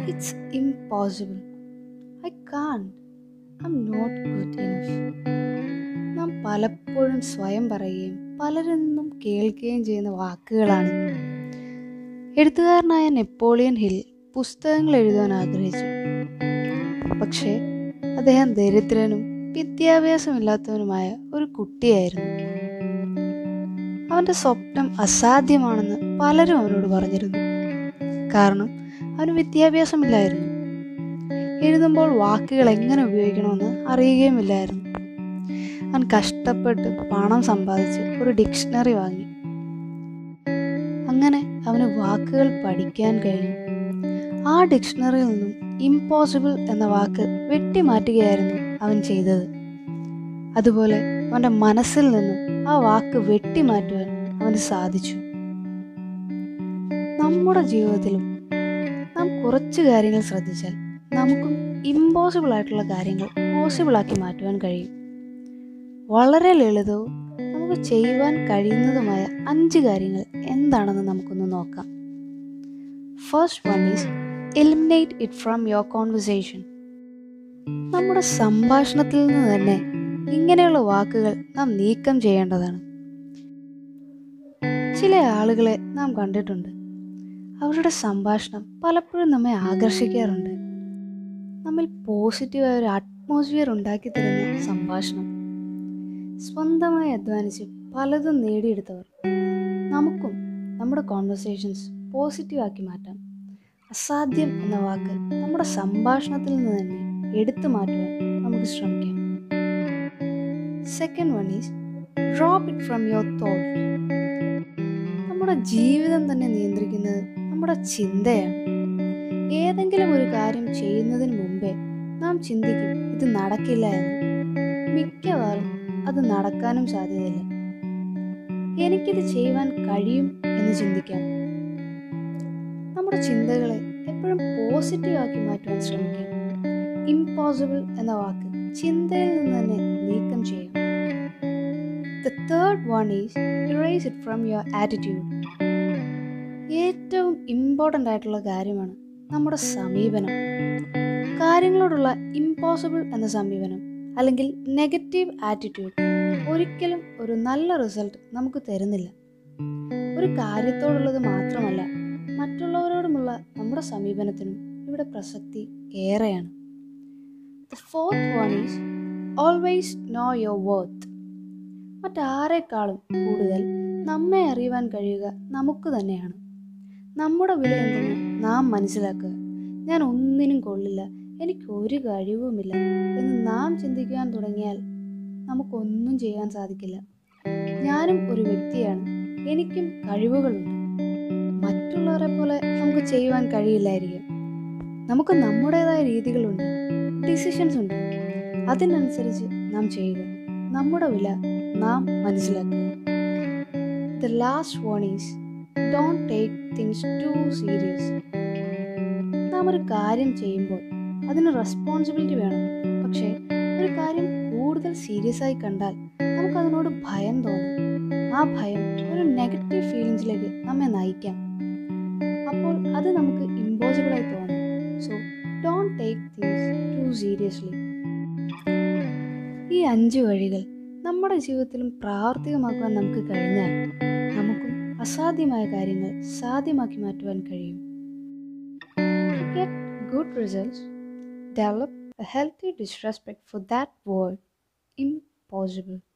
It's impossible I can't I'm not good enough നാം പലപ്പോഴും സ്വയം പറയുകയും പലരിൽ നിന്നും കേൾക്കുകയും ചെയ്യുന്ന വാക്കുകളാണ് എഴുത്തുകാരനായ നെപ്പോളിയൻ ഹിൽ പുസ്തകങ്ങൾ എഴുതാൻ ആഗ്രഹിച്ചു പക്ഷേ അദ്ദേഹം ദരിദ്രനും വിദ്യാഭ്യാസമില്ലാത്തവനുമായ ഒരു കുട്ടിയായിരുന്നു അവൻ്റെ സ്വപ്നം അസാധ്യമാണെന്ന് പലരും അവനോട് പറഞ്ഞിരുന്നു കാരണം അവന് വിദ്യാഭ്യാസമില്ലായിരുന്നു എഴുതുമ്പോൾ വാക്കുകൾ എങ്ങനെ ഉപയോഗിക്കണമെന്ന് അറിയുകയുമില്ലായിരുന്നു അവൻ കഷ്ടപ്പെട്ട് പണം സമ്പാദിച്ച് ഒരു ഡിക്ഷണറി വാങ്ങി അങ്ങനെ അവന് വാക്കുകൾ പഠിക്കാൻ കഴിഞ്ഞു ആ ഡിക്ഷണറിയിൽ നിന്നും ഇമ്പോസിബിൾ എന്ന വാക്ക് വെട്ടിമാറ്റുകയായിരുന്നു അവൻ ചെയ്തത് അതുപോലെ അവൻ്റെ മനസ്സിൽ നിന്നും ആ വാക്ക് വെട്ടിമാറ്റുവാൻ അവന് സാധിച്ചു നമ്മുടെ ജീവിതത്തിലും നാം കുറച്ച് കാര്യങ്ങൾ ശ്രദ്ധിച്ചാൽ നമുക്കും ഇമ്പോസിബിൾ ആയിട്ടുള്ള കാര്യങ്ങൾ പോസിബിൾ ആക്കി മാറ്റുവാൻ കഴിയും വളരെ ലളിതവും നമുക്ക് ചെയ്യുവാൻ കഴിയുന്നതുമായ അഞ്ച് കാര്യങ്ങൾ എന്താണെന്ന് നമുക്കൊന്ന് നോക്കാം first one is eliminate it from your conversation നമ്മുടെ സംഭാഷണത്തിൽ നിന്ന് തന്നെ ഇങ്ങനെയുള്ള വാക്കുകൾ നാം നീക്കം ചെയ്യേണ്ടതാണ് ചില ആളുകളെ നാം കണ്ടിട്ടുണ്ട് അവരുടെ സംഭാഷണം പലപ്പോഴും നമ്മെ ആകർഷിക്കാറുണ്ട് നമ്മിൽ പോസിറ്റീവായ ഒരു അറ്റ്മോസ്ഫിയർ ഉണ്ടാക്കി തരുന്ന സംഭാഷണം സ്വന്തമായി അധ്വാനിച്ച് പലതും നേടിയെടുത്തവർ നമുക്കും നമ്മുടെ കോൺവെർസേഷൻസ് പോസിറ്റീവാക്കി മാറ്റാം അസാധ്യം എന്ന വാക്ക് നമ്മുടെ സംഭാഷണത്തിൽ നിന്ന് തന്നെ എടുത്തു മാറ്റുവാൻ നമുക്ക് ശ്രമിക്കാം second one is drop it from your thought നമ്മുടെ ജീവിതം തന്നെ നിയന്ത്രിക്കുന്നത് നമ്മുടെ ചിന്തയാണ് ഏതെങ്കിലും ഒരു കാര്യം ചെയ്യുന്നതിന് മുമ്പേ നാം ചിന്തിക്കും ഇത് നടക്കില്ല എന്ന് മിക്കവാറും അത് നടക്കാനും സാധ്യതയില്ല എനിക്കിത് ചെയ്യുവാൻ കഴിയും എന്ന് ചിന്തിക്കാം നമ്മുടെ ചിന്തകളെ എപ്പോഴും പോസിറ്റീവ് ആക്കി മാറ്റുവാൻ ശ്രമിക്കാം ഇമ്പോസിബിൾ എന്ന വാക്ക് ചിന്തയിൽ നിന്ന് തന്നെ നീക്കം ചെയ്യാം the third one is erase it from your attitude ഏറ്റവും ഇമ്പോർട്ടൻ്റ് ആയിട്ടുള്ള കാര്യമാണ് നമ്മുടെ സമീപനം കാര്യങ്ങളോടുള്ള ഇമ്പോസിബിൾ എന്ന സമീപനം അല്ലെങ്കിൽ നെഗറ്റീവ് ആറ്റിറ്റ്യൂഡ് ഒരിക്കലും ഒരു നല്ല റിസൾട്ട് നമുക്ക് തരുന്നില്ല ഒരു കാര്യത്തോടുള്ളത് മാത്രമല്ല മറ്റുള്ളവരോടുമുള്ള നമ്മുടെ സമീപനത്തിനും ഇവിടെ പ്രസക്തി ഏറെയാണ് the fourth one is always know your worth മറ്റാരെക്കാളും കൂടുതൽ നമ്മെ അറിയുവാൻ കഴിയുക നമുക്ക് തന്നെയാണ് നമ്മുടെ വില എന്തെന്ന് നാം മനസ്സിലാക്കുക ഞാൻ ഒന്നിനും കൊള്ളില്ല എനിക്ക് ഒരു കഴിവുമില്ല എന്ന് നാം ചിന്തിക്കുവാൻ തുടങ്ങിയാൽ നമുക്കൊന്നും ചെയ്യാൻ സാധിക്കില്ല ഞാനും ഒരു വ്യക്തിയാണ് എനിക്കും കഴിവുകളുണ്ട് മറ്റുള്ളവരെ പോലെ നമുക്ക് ചെയ്യുവാൻ കഴിയില്ലായിരിക്കും നമുക്ക് നമ്മുടേതായ രീതികളുണ്ട് ഡിസിഷൻസ് ഉണ്ട് അതിനനുസരിച്ച് നാം ചെയ്യുക നമ്മുടെ വില നാം മനസ്സിലാക്കുക the last one is don't take things too serious നാം ഒരു കാര്യം ചെയ്യുമ്പോൾ അതിന് റെസ്പോൺസിബിലിറ്റി വേണം പക്ഷേ ഒരു കാര്യം കൂടുതൽ സീരിയസ് ആയി കണ്ടാൽ നമുക്ക് അതിനോട് ഭയം തോന്നും ആ ഭയം ഒരു നെഗറ്റീവ് ഫീലിങ്സിലേക്ക് നമ്മെ നയിക്കാം അപ്പോൾ അത് നമുക്ക് ഇമ്പോസിബിൾ ആയി തോന്നും so don't take things too seriously ഈ അഞ്ച് വഴികൾ നമ്മുടെ ജീവിതത്തിലും പ്രാവർത്തികമാക്കുവാൻ നമുക്ക് കഴിഞ്ഞാൽ നമുക്കും അസാധ്യമായ കാര്യങ്ങൾ സാധ്യമാക്കി മാറ്റുവാൻ കഴിയും To get good results, develop a healthy disrespect for that word impossible.